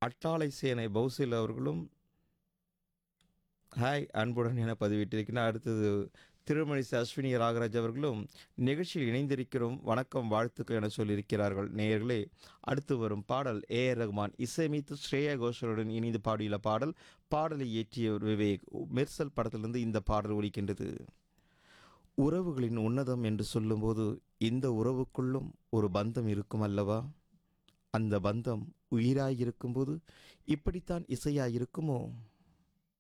அட்டாளை சேனை பௌசில் அவர்களும் ஹாய் அன்புடன் என பதிவிட்டிருக்கிறார் அடுத்தது திருமணிசை அஸ்வினி ராகராஜ் அவர்களும் நிகழ்ச்சியில் இணைந்திருக்கிறோம் வணக்கம் வாழ்த்துக்கள் என சொல்லியிருக்கிறார்கள் நேயர்களே அடுத்து வரும் பாடல் ஏ ஆர் ரகுமான் இசையமைத்து ஸ்ரேயா கோஷலுடன் இணைந்து பாடியுள்ள பாடல் பாடலை இயற்றியவர் விவேக் மெர்சல் படத்திலிருந்து இந்த பாடல் ஒலிக்கின்றது உறவுகளின் உன்னதம் என்று சொல்லும்போது இந்த உறவுக்குள்ளும் ஒரு பந்தம் இருக்கும் அல்லவா அந்த பந்தம் உயிராயிருக்கும்போது இப்படித்தான் இசையாயிருக்குமோ